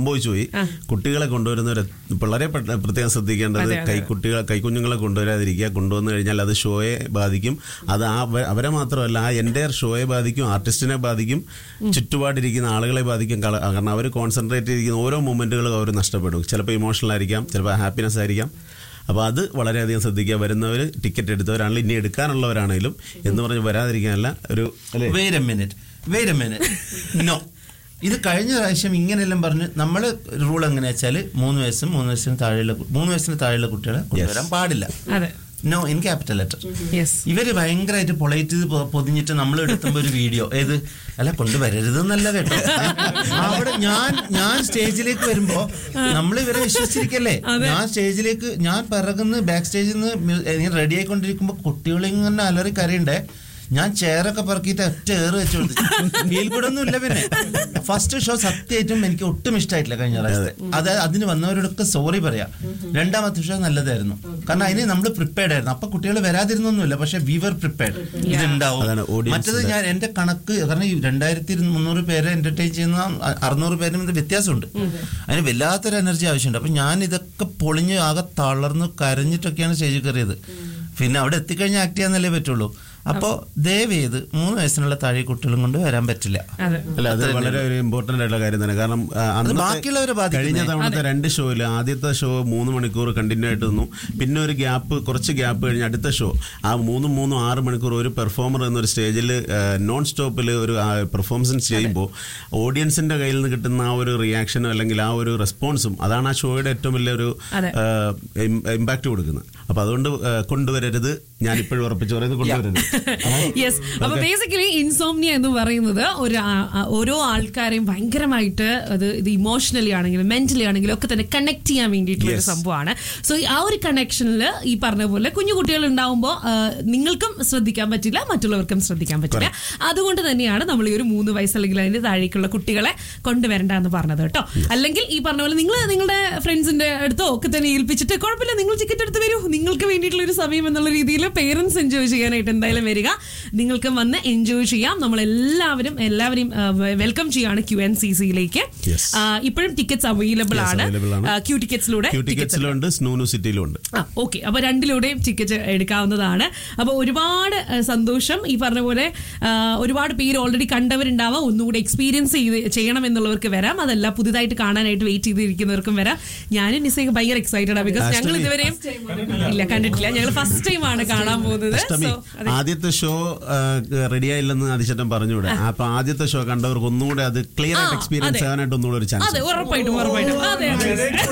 പോയി കുട്ടികളെ കൊണ്ടുവരുന്നവർ വളരെ പെട്ട- പ്രത്യേകം ശ്രദ്ധിക്കേണ്ടത് കൈ കുട്ടികളെ കൈക്കുഞ്ഞുങ്ങളെ കൊണ്ടുവരാതിരിക്കുക കൊണ്ടുവന്നു കഴിഞ്ഞാൽ അത് ഷോയെ ബാധിക്കും അത് ആ അവ- അവരെ മാത്രമല്ല ആ എൻ്റെ ഷോയെ ബാധിക്കും ആർട്ടിസ്റ്റിനെ ബാധിക്കും ചുറ്റുപാടിരിക്കുന്ന ആളുകളെ ബാധിക്കും കള- കാരണം അവർ കോൺസെൻട്രേറ്റ് ചെയ്തിരിക്കുന്ന ഓരോ മൊമെന്റുകളും അവർ നഷ്ടപ്പെടും ചിലപ്പോൾ ഇമോഷണൽ ആയിരിക്കാം ചിലപ്പോൾ ഹാപ്പിനെസ് ആയിരിക്കാം അപ്പോൾ അത് വളരെയധികം ശ്രദ്ധിക്കുക വരുന്നവർ ടിക്കറ്റ് എടുത്തവരാണെങ്കിലും ഇനി എടുക്കാനുള്ളവരാണെങ്കിലും എന്ന് പറഞ്ഞ് വരാതിരിക്കാനല്ല ഒരു അല്ലേ wait a minute wait a minute no ഇത് കഴിഞ്ഞ പ്രാവശ്യം ഇങ്ങനെയെല്ലാം പറഞ്ഞ് നമ്മൾ റൂൾ എങ്ങനെയാ വെച്ചാൽ മൂന്ന് വയസ്സും മൂന്ന് വയസ്സിന് താഴെയുള്ള കു- മൂന്ന് വയസ്സിന് താഴെയുള്ള കുട്ടികളെ കൊണ്ടുവരാൻ പാടില്ല അതെ no in capital letter yes ഇവര് ഭയങ്കരമായിട്ട് പൊളൈറ്റ് പൊതിഞ്ഞിട്ട് നമ്മൾ എടുത്തുമ്പോ ഒരു വീഡിയോ ഏത് അല്ല കൊണ്ടുവരരുത് എന്നല്ല കേട്ടോ അവിടെ ഞാൻ ഞാൻ സ്റ്റേജിലേക്ക് വരുമ്പോ നമ്മൾ ഇവരെ വിശ്വസിച്ചിരിക്കല്ലേ ഞാൻ സ്റ്റേജിലേക്ക് ഞാൻ പിറകുന്ന് ബാക്ക് സ്റ്റേജിൽ നിന്ന് റെഡി ആയിക്കൊണ്ടിരിക്കുമ്പോ കുട്ടികളിങ്ങനെ അലറി കരയുണ്ടേ ഞാൻ ചെയറൊക്കെ പറക്കിയിട്ട് ഒറ്റ ഏറ് വെച്ചു കൊടുത്തു ഫീൽ കൂടൊന്നും ഇല്ല പിന്നെ ഫസ്റ്റ് ഷോ സത്യമായിട്ടും എനിക്ക് ഒട്ടും ഇഷ്ടമായിട്ടില്ല കഴിഞ്ഞ പ്രാവശ്യത്തെ അത് അതിന് വന്നവരോടൊക്കെ സോറി പറയാം രണ്ടാമത്തെ ഷോ നല്ലതായിരുന്നു കാരണം അതിന് നമ്മൾ പ്രിപ്പയർഡ് ആയിരുന്നു അപ്പൊ കുട്ടികൾ വരാതിരുന്നൊന്നുമില്ല പക്ഷെ വി വർ പ്രിപ്പയർഡ് ഇതുണ്ടാവും അതാണ് audience മറ്റത് ഞാൻ എന്റെ കണക്ക് കാരണം ഈ രണ്ടായിരത്തി മുന്നൂറ് പേരെ എന്റർടൈൻ ചെയ്യുന്ന അ- അറുന്നൂറ് പേരും ഇത് വ്യത്യാസമുണ്ട് അതിന് വല്ലാത്തൊരു എനർജി ആവശ്യമുണ്ട് അപ്പൊ ഞാൻ ഇതൊക്കെ പൊളിഞ്ഞ് ആകെ തളർന്ന് കരഞ്ഞിട്ടൊക്കെയാണ് സ്റ്റേജിൽ കയറിയത് പിന്നെ അവിടെ എത്തിക്കഴിഞ്ഞാൽ ആക്ട് ചെയ്യാന്നല്ലേ പറ്റുള്ളൂ അപ്പോ ദയവ് ചെയ്ത് മൂന്ന് വയസ്സിനുള്ള താഴെ കുട്ടികളും കൊണ്ട് വരാൻ പറ്റില്ല അതെ അല്ല അത് വളരെ ഒരു ഇമ്പോർട്ടന്റ് ആയിട്ടുള്ള കാര്യം തന്നെ കാരണം ആ, അന്നത്തെ ബാക്കിയുള്ളവരെ ബാധിക്കുന്നേ. കഴിഞ്ഞ തവണത്തെ രണ്ട് ഷോയിൽ ആദ്യത്തെ ഷോ മൂന്ന് മണിക്കൂർ കണ്ടിന്യൂ ആയിട്ട് നിന്നു പിന്നെ ഒരു ഗ്യാപ്പ് കുറച്ച് ഗ്യാപ്പ് കഴിഞ്ഞ് അടുത്ത ഷോ ആ മൂന്നും മൂന്നും ആറ് മണിക്കൂർ ഒരു പെർഫോമർ എന്നൊരു സ്റ്റേജിൽ നോൺ സ്റ്റോപ്പിൽ ഒരു പെർഫോമൻസ് ചെയ്യുമ്പോൾ ഓഡിയൻസിന്റെ കയ്യിൽ നിന്ന് കിട്ടുന്ന ആ ഒരു റിയാക്ഷനും അല്ലെങ്കിൽ ആ ഒരു റെസ്പോൺസും അതാണ് ആ ഷോയുടെ ഏറ്റവും വലിയൊരു അതെ. ഇമ്പാക്ട് കൊടുക്കുന്നത് അപ്പൊ അതുകൊണ്ട് ആ, കൊണ്ടുവരരുത് ഞാൻ ഇപ്പോഴും ഉറപ്പിച്ചു പറയുന്നത് കൊണ്ടുവരരുത് യെസ് അപ്പൊ ബേസിക്കലി ഇൻസോംനിയ എന്ന് പറയുന്നത് ഒരു ആ- ആ- ഓരോ ആൾക്കാരെയും ഭയങ്കരമായിട്ട് അത് ഇത് ഇമോഷണലി ആണെങ്കിലും മെന്റലി ആണെങ്കിലും ഒക്കെ തന്നെ കണക്ട് ചെയ്യാൻ വേണ്ടിയിട്ടുള്ള ഒരു Yes. സംഭവമാണ് സോ ആ ഒരു കണക്ഷനിൽ ഈ പറഞ്ഞ പോലെ കുഞ്ഞു കുട്ടികൾ ഉണ്ടാവുമ്പോൾ നിങ്ങൾക്കും ശ്രദ്ധിക്കാൻ പറ്റില്ല മറ്റുള്ളവർക്കും ശ്രദ്ധിക്കാൻ പറ്റില്ല അതുകൊണ്ട് തന്നെയാണ് നമ്മൾ ഈ ഒരു മൂന്ന് വയസ്സ് അല്ലെങ്കിൽ അതിന്റെ താഴേക്കുള്ള കുട്ടികളെ കൊണ്ടുവരണ്ട എന്ന് പറഞ്ഞത് കേട്ടോ അല്ലെങ്കിൽ ഈ പറഞ്ഞ പോലെ നിങ്ങൾ നിങ്ങളുടെ ഫ്രണ്ട്സിന്റെ അടുത്തോ ഒക്കെ തന്നെ ഏൽപ്പിച്ചിട്ട് കുഴപ്പമില്ല നിങ്ങൾ ടിക്കറ്റ് എടുത്ത് വരൂ നിങ്ങൾക്ക് വേണ്ടിയിട്ടുള്ള ഒരു സമയം എന്നുള്ള രീതിയിൽ പേരൻസ് എൻജോയ് ചെയ്യാനായിട്ട് എന്തായാലും വരിക നിങ്ങൾക്ക് വന്ന് എൻജോയ് ചെയ്യാം നമ്മൾ എല്ലാവരും എല്ലാവരെയും വെൽക്കം ചെയ്യാണ് ക്യു എൻ സി സിയിലേക്ക് Yes. ഇപ്പോഴും ടിക്കറ്റ്സ് അവൈലബിൾ Yes, ആണ് available ആണ്. ക്യൂ ടിക്കറ്റ്സിലൂടെ ക്യൂ ടിക്കറ്റ്സിലും ഉണ്ട് സ്നൂനു സിറ്റിയിലും ഉണ്ട് ആ ഓക്കെ അപ്പൊ രണ്ടിലൂടെയും ടിക്കറ്റ് എടുക്കാവുന്നതാണ് അപ്പൊ ഒരുപാട് ആ, സന്തോഷം ഈ പറഞ്ഞ പോലെ ആ, ഒരുപാട് പേര് ഓൾറെഡി കണ്ടവരുണ്ടാവാം ഒന്നുകൂടി എക്സ്പീരിയൻസ് ചെയ്ത് ചെയ്യണം എന്നുള്ളവർക്ക് വരാം അതല്ല പുതുതായിട്ട് കാണാനായിട്ട് വെയിറ്റ് ചെയ്തിരിക്കുന്നവർക്കും വരാം ഞാനും നിസയൊക്കെ ഭയങ്കര എക്സൈറ്റഡ് ആണ് ബിക്കോസ് ഞങ്ങൾ ഇതുവരെയും ഇല്ല കണ്ടിട്ടില്ല ഞങ്ങൾ ഫസ്റ്റ് ടൈം ആണ് കാണാൻ പോകുന്നത് അഷ്ടമി So, അതെ. ആദ്യത്തെ ഷോ റെഡി ആയില്ലെന്ന് അതിശേഷം പറഞ്ഞുകൂടെ അപ്പൊ ആദ്യത്തെ ഷോ കണ്ടവർക്ക് ഒന്നുകൂടെ അത് ക്ലിയർ ആയിട്ട് ആ, എക്സ്പീരിയൻസ് അതെ. ആവാനായിട്ട് ഒന്നുകൂടെ ഒരു അതെ ചാൻസ് ഉറപ്പായിട്ടും ഉറപ്പായിട്ടും അതെ അതെ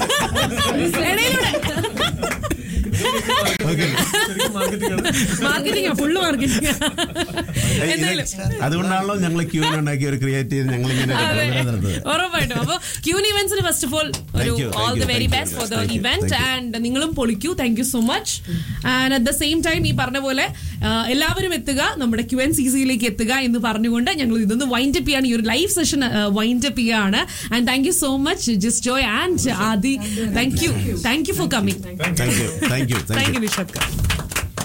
ഇടയിലൂടെ മാർക്കറ്റിംഗ് ഫുള്ള് മാർക്കറ്റിംഗ് എന്തായാലും അതുകൊണ്ടാണല്ലോ ഞങ്ങൾ ക്യൂ ഉണ്ടാക്കി ഒരു ക്രിയേറ്റ് ചെയ്ത് ഞങ്ങൾ ഇങ്ങനെ ഒരു അതെ. program നടത്തുന്നത് ഉറപ്പായിട്ടും അപ്പൊ ക്യൂൻ ഇവന്റ്സിന് ഫസ്റ്റ് ഓഫ് ഓൾ ഒരു Thank you, thank all you, the very thank you. Best for the Thank you, event thank you. And നിങ്ങളും പൊളിക്കൂ thank you so much and at the same time ഈ പറഞ്ഞ പോലെ ആ, എല്ലാവരും എത്തുക നമ്മുടെ ക്യു എൻ സി സിയിലേക്ക് എത്തുക എന്ന് പറഞ്ഞുകൊണ്ട് ഞങ്ങൾ ഇതൊന്ന് വൈൻഡ് അപ്പ് ചെയ്യാണ് ഈ ഒരു ലൈവ് സെഷൻ വൈൻഡ് അപ്പ് ചെയ്യാണ് and thank you so much Jis Joy and Aadi thank you thank you for coming thank you thank you thank thank you you Nishad